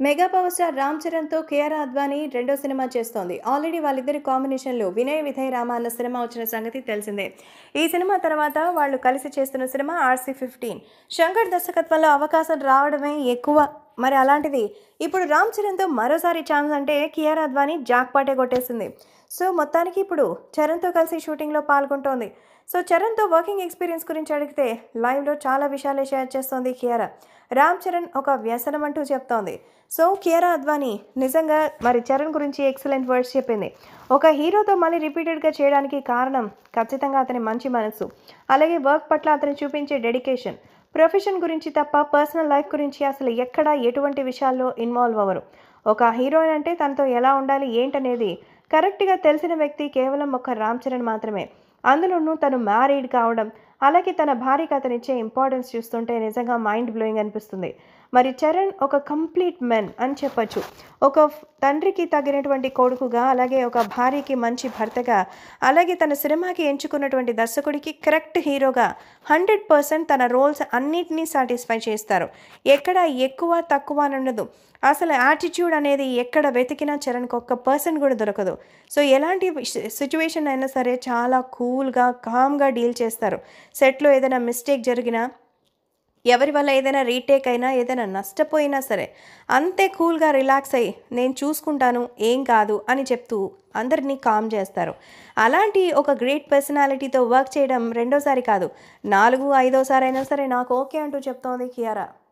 mega power star Ram చరణ్తో కేఆర్ అద్వానీ రెండో సినిమా చేస్తోంది ఆల్రెడీ వాళ్ళిద్దరి కాంబినేషన్లో వినయ్ విధయ్ రామ అన్న సినిమా వచ్చిన సంగతి తెలిసిందే ఈ సినిమా తర్వాత వాళ్ళు కలిసి చేస్తున్న సినిమా ఆర్సీ ఫిఫ్టీన్ శంకర్ దర్శకత్వంలో అవకాశం రావడమే ఎక్కువ మరి అలాంటిది ఇప్పుడు రామ్ చరణ్తో మరోసారి ఛాన్స్ అంటే కియార్ అద్వానీ జాక్పాటే కొట్టేసింది సో మొత్తానికి ఇప్పుడు చరణ్తో కలిసి షూటింగ్లో పాల్గొంటోంది సో చరణ్తో వర్కింగ్ ఎక్స్పీరియన్స్ గురించి అడిగితే లైవ్లో చాలా విషయాలే షేర్ చేస్తోంది కియారా రామ్ చరణ్ ఒక వ్యసనం అంటూ చెప్తోంది సో కియారా అద్వానీ నిజంగా మరి చరణ్ గురించి ఎక్సలెంట్ వర్డ్స్ చెప్పింది ఒక హీరోతో మళ్ళీ రిపీటెడ్గా చేయడానికి కారణం ఖచ్చితంగా అతని మంచి మనసు అలాగే వర్క్ పట్ల అతను చూపించే డెడికేషన్ ప్రొఫెషన్ గురించి తప్ప పర్సనల్ లైఫ్ గురించి అసలు ఎక్కడ ఎటువంటి విషయాల్లో ఇన్వాల్వ్ అవ్వరు ఒక హీరోయిన్ అంటే తనతో ఎలా ఉండాలి ఏంటనేది కరెక్ట్గా తెలిసిన వ్యక్తి కేవలం ఒక రామ్ చరణ్ మాత్రమే అందులోనూ తను మ్యారీడ్ కావడం అలాగే తన భార్యకి అతనిచ్చే ఇంపార్టెన్స్ చూస్తుంటే నిజంగా మైండ్ బ్లోయింగ్ అనిపిస్తుంది మరి చరణ్ ఒక కంప్లీట్ మెన్ అని చెప్పొచ్చు ఒక ఫ్- తండ్రికి తగినటువంటి కొడుకుగా అలాగే ఒక భార్యకి మంచి భర్తగా అలాగే తన సినిమాకి ఎంచుకున్నటువంటి దర్శకుడికి కరెక్ట్ హీరోగా హండ్రెడ్ పర్సెంట్ తన రోల్స్ అన్నిటినీ సాటిస్ఫై చేస్తారు ఎక్కడ ఎక్కువ తక్కువ అని ఉండదు అసలు యాటిట్యూడ్ అనేది ఎక్కడ వెతికినా చరణ్కి ఒక్క పర్సెంట్ కూడా దొరకదు సో ఎలాంటి సిచ్యువేషన్ అయినా సరే చాలా కూల్గా కామ్గా డీల్ చేస్తారు సెట్లో ఏదైనా మిస్టేక్ జరిగినా ఎవరి వల్ల ఏదైనా రీటేక్ అయినా ఏదైనా నష్టపోయినా సరే అంతే కూల్గా రిలాక్స్ అయ్యి నేను చూసుకుంటాను ఏం కాదు అని చెప్తూ అందరినీ కామ్ చేస్తారు అలాంటి ఒక గ్రేట్ పర్సనాలిటీతో వర్క్ చేయడం రెండోసారి కాదు నాలుగు ఐదోసారి అయినా సరే నాకు ఓకే అంటూ చెప్తోంది కియారా